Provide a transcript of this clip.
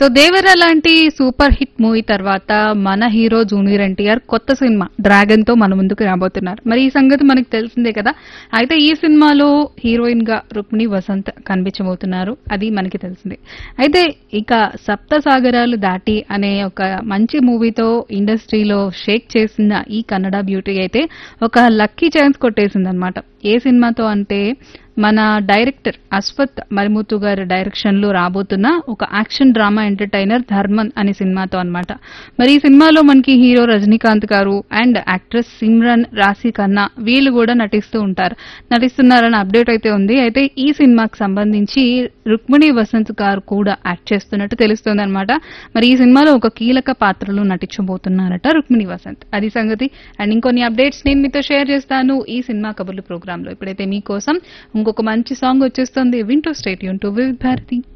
so దేవర లాంటి super hit movie తర్వాత మన హీరో జూనియర్ ఎన్టీఆర్ కొత్త సినిమా డ్రాగన్ తో మన ముందుకు రాబోతున్నారు మరి ఈ సంగతి మనకు తెలిసిందే కదా అయితే ఈ సినిమాలో హీరోయిన్ గా రుక్మిణి వసంత్ కనిపించబోతున్నారు అది మనకి తెలిసిందే అయితే ఇక సప్త సాగరాలు దాటి అనే ఒక మంచి మూవీతో ఇండస్ట్రీలో షేక్ చేసిన ఈ కన్నడ బ్యూటీ అయితే ఒక లక్కీ ఛాన్స్ కొట్టేసింది అనమాట ఏ సినిమాతో అంటే మన డైరెక్టర్ అశ్వత్ మరిముత్తు గారి డైరెక్షన్ లో రాబోతున్న ఒక యాక్షన్ డ్రామా ఎంటర్టైనర్ ధర్మన్ అనే సినిమాతో అన్నమాట మరి ఈ సినిమాలో మనకి హీరో రజనీకాంత్ గారు అండ్ యాక్ట్రెస్ సిమ్రన్ రాశి ఖన్నా వీళ్ళు కూడా నటిస్తూ ఉంటారు నటిస్తున్నారని అప్డేట్ అయితే ఉంది అయితే ఈ సినిమాకి సంబంధించి రుక్మిణి వసంత్ గారు కూడా యాక్ట్ చేస్తున్నట్టు తెలుస్తుంది అనమాట మరి ఈ సినిమాలో ఒక కీలక పాత్రలో నటించబోతున్నారట రుక్మిణి వసంత్ అది సంగతి అండ్ ఇంకొన్ని అప్డేట్స్ నేను మీతో షేర్ చేస్తాను ఈ సినిమా కబుర్లు ప్రోగ్రామ్ లో ఇప్పుడైతే మీకోసం ఇంకొక మంచి సాంగ్ వచ్చేస్తుంది వింటూ స్టేట్ యూన్ టు విత్ భారతి